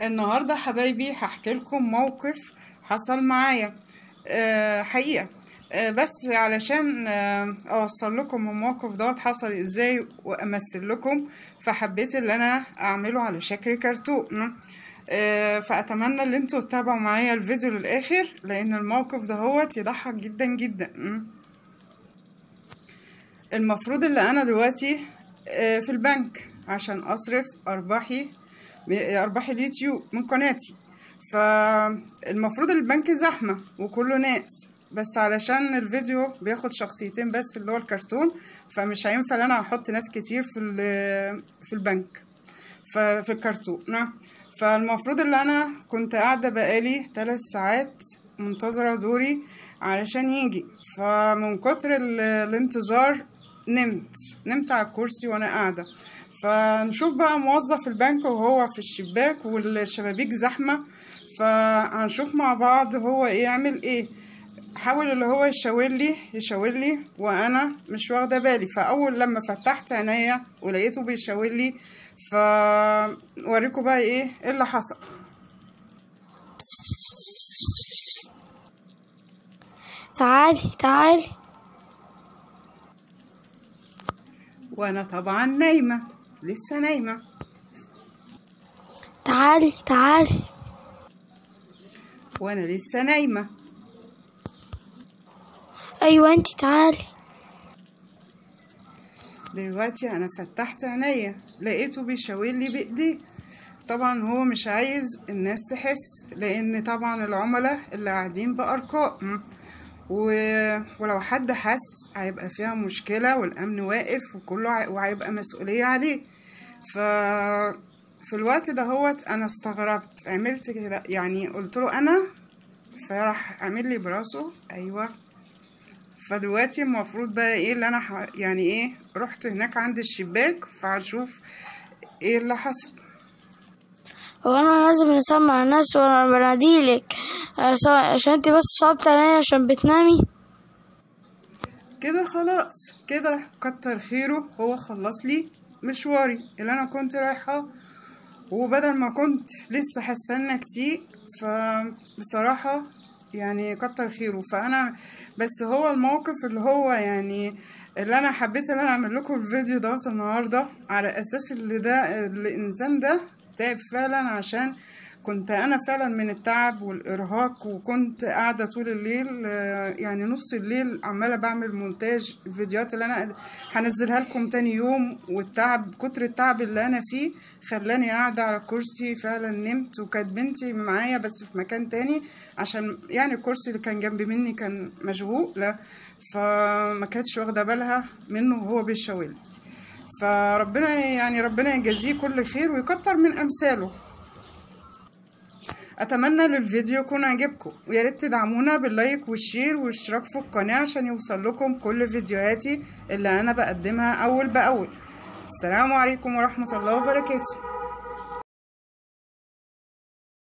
النهاردة حبايبي هحكي لكم موقف حصل معايا أه حقيقة أه بس علشان أه اوصل لكم الموقف دوت حصل ازاي وامثل لكم فحبيت ان انا اعمله على شكل كرتون أه فاتمنى ان انتوا تتابعوا معايا الفيديو للاخر لان الموقف دهوت يضحك جدا جدا م. المفروض اللي انا دلوقتي أه في البنك عشان اصرف ارباحي ارباح اليوتيوب من قناتي فالمفروض البنك زحمة وكله ناس بس علشان الفيديو بياخد شخصيتين بس اللي هو الكرتون فمش هينفع ان انا احط ناس كتير في في البنك ففي الكرتون فالمفروض ان انا كنت قاعدة بقالي ثلاث ساعات منتظرة دوري علشان يجي فمن كتر الانتظار نمت نمت على الكرسي وانا قاعدة فنشوف بقى موظف البنك وهو في الشباك والشبابيك زحمة فهنشوف مع بعض هو ايه يعمل ايه حاول اللي هو يشاور لي يشاور لي وانا مش واخده بالي فاول لما فتحت عينيا ولقيته بيشاور لي فوريكم بقى ايه ايه اللي حصل تعالي تعالي وانا طبعا نايمه لسه نايمه تعالي تعالي وانا لسه نايمه ايوه انتي تعالي دلوقتي انا فتحت عينيا لقيته بيشاور لي بايديه طبعا هو مش عايز الناس تحس لان طبعا العملاء اللي قاعدين بارقام و... ولو حد حس هيبقى فيها مشكلة والأمن واقف وكله وهيبقى مسؤولية عليه ف في الوقت ده هوت أنا استغربت عملت كده يعني قلت له أنا فراح عامل لي براسه أيوة فدلوقتي المفروض بقى ايه اللي انا ح... يعني ايه رحت هناك عند الشباك فهشوف ايه اللي حصل هو انا لازم نسمع الناس وانا بناديلك عشان انتي بس صعبت عليا عشان بتنامي كده خلاص كده كتر خيره هو خلص لي مشواري اللي انا كنت رايحة وبدل ما كنت لسه هستنى كتير فبصراحة يعني كتر خيره فانا بس هو الموقف اللي هو يعني اللي انا حبيت ان انا اعمل لكم الفيديو دوت النهارده على اساس اللي ده الانسان ده تعب فعلا عشان كنت انا فعلا من التعب والارهاق وكنت قاعده طول الليل يعني نص الليل عماله بعمل مونتاج الفيديوهات اللي انا هنزلها لكم تاني يوم والتعب كتر التعب اللي انا فيه خلاني قاعده على الكرسي فعلا نمت وكانت بنتي معايا بس في مكان تاني عشان يعني الكرسي اللي كان جنب مني كان مشغول لا فما كانتش واخده بالها منه وهو بيشاور فربنا يعني ربنا يجازيه كل خير ويكتر من امثاله اتمنى للفيديو يكون عجبكم ويا ريت تدعمونا باللايك والشير والاشتراك في القناه عشان يوصل لكم كل فيديوهاتي اللي انا بقدمها اول باول السلام عليكم ورحمه الله وبركاته